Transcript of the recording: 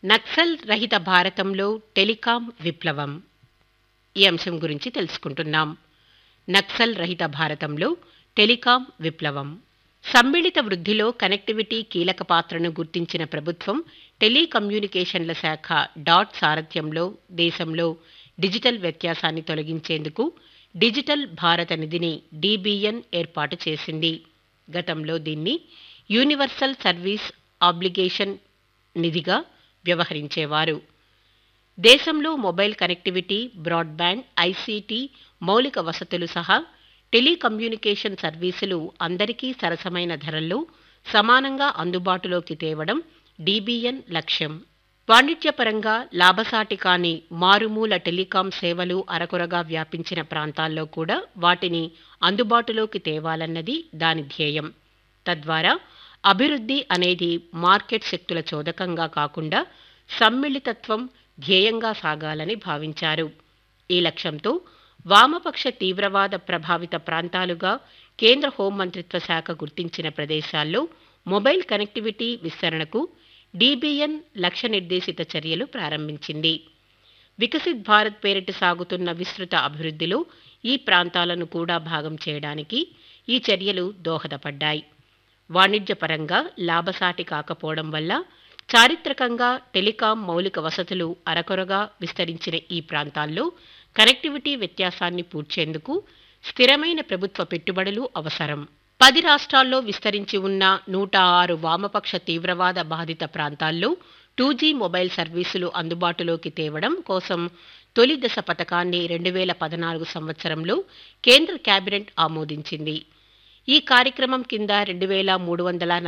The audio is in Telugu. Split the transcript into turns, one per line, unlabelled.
నక్సల్ రహిత భారతంలో టెలికాం విప్లవం ఈ అంశం గురించి తెలుసుకుంటున్నాం నక్సల్ రహిత భారతంలో టెలికాం విప్లవం సమ్మిళిత వృద్ధిలో కనెక్టివిటీ కీలక పాత్రను గుర్తించిన ప్రభుత్వం టెలికమ్యూనికేషన్ల శాఖ డాట్ సారథ్యంలో దేశంలో డిజిటల్ వ్యత్యాసాన్ని తొలగించేందుకు డిజిటల్ భారత నిధిని డీబీఎన్ ఏర్పాటు చేసింది గతంలో దీన్ని యూనివర్సల్ సర్వీస్ ఆబ్లిగేషన్ నిధిగా వ్యవహరించేవారు దేశంలో మొబైల్ కనెక్టివిటీ బ్రాడ్బ్యాండ్ ఐసీటీ మౌలిక వసతులు సహా టెలికమ్యూనికేషన్ సర్వీసులు అందరికీ సరసమైన ధరల్లో సమానంగా అందుబాటులోకి తేవడం డీబీఎన్ లక్ష్యం వాణిజ్యపరంగా లాభసాటి కాని మారుమూల టెలికాం సేవలు అరకొరగా వ్యాపించిన ప్రాంతాల్లో కూడా వాటిని అందుబాటులోకి తేవాలన్నది దాని ధ్యేయం తద్వారా అభివృద్ధి అనేది మార్కెట్ శక్తుల చోదకంగా కాకుండా సమ్మిళితత్వం ధ్యేయంగా సాగాలని భావించారు ఈ లక్ష్యంతో వామపక్ష తీవ్రవాద ప్రభావిత ప్రాంతాలుగా కేంద్ర హోంమంత్రిత్వ శాఖ గుర్తించిన ప్రదేశాల్లో మొబైల్ కనెక్టివిటీ విస్తరణకు డీబీఎన్ లక్ష్య నిర్దేశిత చర్యలు ప్రారంభించింది వికసిత్ భారత్ పేరిట సాగుతున్న విస్తృత అభివృద్ధిలో ఈ ప్రాంతాలను కూడా భాగం చేయడానికి ఈ చర్యలు దోహదపడ్డాయి వాణిజ్యపరంగా లాభసాటి కాకపోవడం వల్ల చారిత్రకంగా టెలికాం మౌలిక వసతులు అరకొరగా విస్తరించిన ఈ ప్రాంతాల్లో కనెక్టివిటీ వ్యత్యాసాన్ని పూడ్చేందుకు స్థిరమైన ప్రభుత్వ పెట్టుబడులు అవసరం పది రాష్ట్రాల్లో విస్తరించి ఉన్న నూట ఆరు వామపక్ష తీవ్రవాద బాధిత ప్రాంతాల్లో టూ జీ మొబైల్ సర్వీసులు అందుబాటులోకి తేవడం కోసం తొలి దశ పథకాన్ని రెండు వేల పద్నాలుగు సంవత్సరంలో కేంద్ర కేబినెట్ ఆమోదించింది ఈ కార్యక్రమం కింద రెండు వేల మూడు వందల